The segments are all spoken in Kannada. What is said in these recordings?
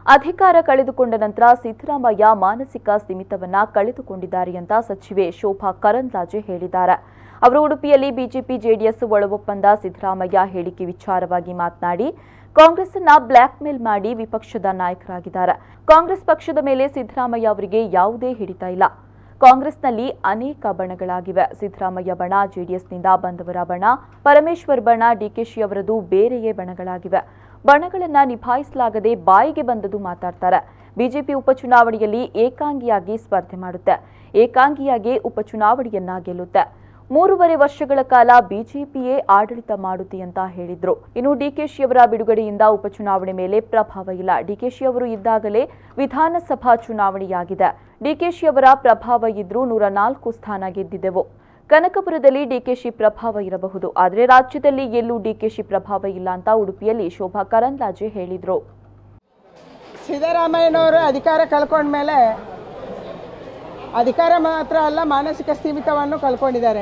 ಅಧಿಕಾರ ಕಳೆದುಕೊಂಡ ನಂತರ ಸಿದ್ದರಾಮಯ್ಯ ಮಾನಸಿಕ ಸ್ಥಿಮಿತವನ್ನ ಕಳೆದುಕೊಂಡಿದ್ದಾರೆ ಅಂತ ಸಚಿವೆ ಶೋಭಾ ಕರಂದ್ಲಾಜೆ ಹೇಳಿದ್ದಾರೆ ಅವರು ಉಡುಪಿಯಲ್ಲಿ ಬಿಜೆಪಿ ಜೆಡಿಎಸ್ ಒಳಗೊಪ್ಪಂದ ಸಿದ್ದರಾಮಯ್ಯ ಹೇಳಿಕೆ ವಿಚಾರವಾಗಿ ಮಾತನಾಡಿ ಕಾಂಗ್ರೆಸ್ ಅನ್ನ ಬ್ಲಾಕ್ ಮೇಲ್ ಮಾಡಿ ವಿಪಕ್ಷದ ನಾಯಕರಾಗಿದ್ದಾರೆ ಕಾಂಗ್ರೆಸ್ ಪಕ್ಷದ ಮೇಲೆ ಸಿದ್ದರಾಮಯ್ಯ ಅವರಿಗೆ ಯಾವುದೇ ಹಿಡಿತ ಇಲ್ಲ ಕಾಂಗ್ರೆಸ್ನಲ್ಲಿ ಅನೇಕ ಬಣಗಳಾಗಿವೆ ಸಿದ್ದರಾಮಯ್ಯ ಬಣ ಜೆಡಿಎಸ್ನಿಂದ ಬಂದವರ ಬಣ ಪರಮೇಶ್ವರ್ ಬಣ ಡಿಕೆಶಿ ಅವರದು ಬೇರೆಯೇ ಬಣಗಳಾಗಿವೆ ಬಣಗಳನ್ನ ನಿಭಾಯಿಸಲಾಗದೆ ಬಾಯಿಗೆ ಬಂದದು ಮಾತಾಡ್ತಾರೆ ಬಿಜೆಪಿ ಉಪಚುನಾವಣೆಯಲ್ಲಿ ಏಕಾಂಗಿಯಾಗಿ ಸ್ಪರ್ಧೆ ಮಾಡುತ್ತೆ ಏಕಾಂಗಿಯಾಗಿ ಉಪಚುನಾವಣೆಯನ್ನ ಗೆಲ್ಲುತ್ತೆ ಮೂರುವರೆ ವರ್ಷಗಳ ಕಾಲ ಬಿಜೆಪಿಯೇ ಆಡಳಿತ ಮಾಡುತ್ತೆ ಅಂತ ಹೇಳಿದ್ರು ಇನ್ನು ಡಿಕೆಶಿ ಅವರ ಬಿಡುಗಡೆಯಿಂದ ಉಪಚುನಾವಣೆ ಮೇಲೆ ಪ್ರಭಾವ ಇಲ್ಲ ಡಿಕೆಶಿ ಅವರು ಇದ್ದಾಗಲೇ ವಿಧಾನಸಭಾ ಚುನಾವಣೆಯಾಗಿದೆ ಡಿಕೆಶಿ ಅವರ ಪ್ರಭಾವ ಇದ್ರೂ ನೂರ ನಾಲ್ಕು ಸ್ಥಾನ ಗೆದ್ದಿದ್ದೆವು ಕನಕಪುರದಲ್ಲಿ ಡಿಕೆಶಿ ಪ್ರಭಾವ ಇರಬಹುದು ಆದರೆ ರಾಜ್ಯದಲ್ಲಿ ಎಲ್ಲೂ ಡಿಕೆಶಿ ಪ್ರಭಾವ ಇಲ್ಲ ಅಂತ ಉಡುಪಿಯಲ್ಲಿ ಶೋಭಾ ಕರಂದ್ಲಾಜೆ ಹೇಳಿದ್ರು ಸಿದ್ದರಾಮಯ್ಯನವರು ಅಧಿಕಾರ ಕಳ್ಕೊಂಡ್ಮೇಲೆ ಅಧಿಕಾರ ಮಾತ್ರ ಅಲ್ಲ ಮಾನಸಿಕ ಸ್ಥಿಮಿತವನ್ನು ಕಳ್ಕೊಂಡಿದ್ದಾರೆ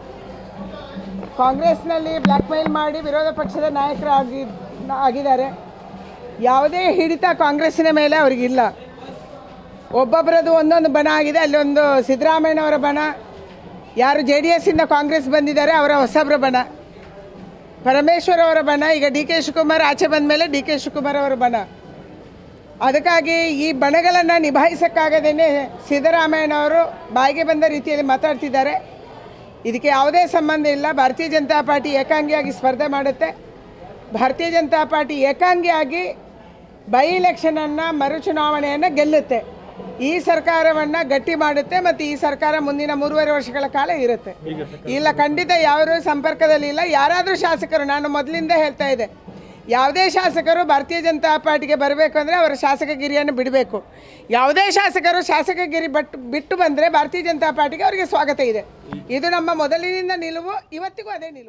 ಕಾಂಗ್ರೆಸ್ನಲ್ಲಿ ಬ್ಲ್ಯಾಕ್ ಮೇಲ್ ಮಾಡಿ ವಿರೋಧ ಪಕ್ಷದ ನಾಯಕರಾಗಿ ಆಗಿದ್ದಾರೆ ಯಾವುದೇ ಹಿಡಿತ ಕಾಂಗ್ರೆಸ್ಸಿನ ಮೇಲೆ ಅವ್ರಿಗಿಲ್ಲ ಒಬ್ಬೊಬ್ಬರದು ಒಂದೊಂದು ಬಣ ಆಗಿದೆ ಅಲ್ಲೊಂದು ಸಿದ್ದರಾಮಯ್ಯನವರ ಬಣ ಯಾರು ಜೆ ಡಿ ಎಸ್ಸಿಂದ ಕಾಂಗ್ರೆಸ್ ಬಂದಿದ್ದಾರೆ ಅವರ ಹೊಸಬ್ರ ಬಣ ಪರಮೇಶ್ವರ್ ಅವರ ಬಣ ಈಗ ಡಿ ಕೆ ಶಿವಕುಮಾರ್ ಆಚೆ ಬಂದ ಮೇಲೆ ಡಿ ಕೆ ಶಿವಕುಮಾರ್ ಅವರ ಬಣ ಅದಕ್ಕಾಗಿ ಈ ಬಣಗಳನ್ನು ನಿಭಾಯಿಸೋಕ್ಕಾಗದೇ ಸಿದ್ದರಾಮಯ್ಯನವರು ಬಾಯಿಗೆ ಬಂದ ರೀತಿಯಲ್ಲಿ ಮಾತಾಡ್ತಿದ್ದಾರೆ ಇದಕ್ಕೆ ಯಾವುದೇ ಸಂಬಂಧ ಇಲ್ಲ ಭಾರತೀಯ ಜನತಾ ಪಾರ್ಟಿ ಏಕಾಂಗಿಯಾಗಿ ಸ್ಪರ್ಧೆ ಮಾಡುತ್ತೆ ಭಾರತೀಯ ಜನತಾ ಪಾರ್ಟಿ ಏಕಾಂಗಿಯಾಗಿ ಬೈ ಇಲೆಕ್ಷನನ್ನು ಮರುಚುನಾವಣೆಯನ್ನು ಗೆಲ್ಲುತ್ತೆ ಈ ಸರ್ಕಾರವನ್ನು ಗಟ್ಟಿ ಮಾಡುತ್ತೆ ಮತ್ತು ಈ ಸರ್ಕಾರ ಮುಂದಿನ ಮೂರುವರೆ ವರ್ಷಗಳ ಕಾಲ ಇರುತ್ತೆ ಇಲ್ಲ ಖಂಡಿತ ಯಾರು ಸಂಪರ್ಕದಲ್ಲಿ ಇಲ್ಲ ಯಾರಾದರೂ ಶಾಸಕರು ನಾನು ಮೊದಲಿಂದ ಹೇಳ್ತಾ ಇದ್ದೆ ಯಾವುದೇ ಶಾಸಕರು ಭಾರತೀಯ ಜನತಾ ಪಾರ್ಟಿಗೆ ಬರಬೇಕು ಅಂದರೆ ಅವರ ಶಾಸಕಗಿರಿಯನ್ನು ಬಿಡಬೇಕು ಯಾವುದೇ ಶಾಸಕರು ಶಾಸಕಗಿರಿ ಬಟ್ ಬಿಟ್ಟು ಬಂದರೆ ಭಾರತೀಯ ಜನತಾ ಪಾರ್ಟಿಗೆ ಅವರಿಗೆ ಸ್ವಾಗತ ಇದೆ ಇದು ನಮ್ಮ ಮೊದಲಿನಿಂದ ನಿಲುವು ಇವತ್ತಿಗೂ ಅದೇ ನಿಲುವು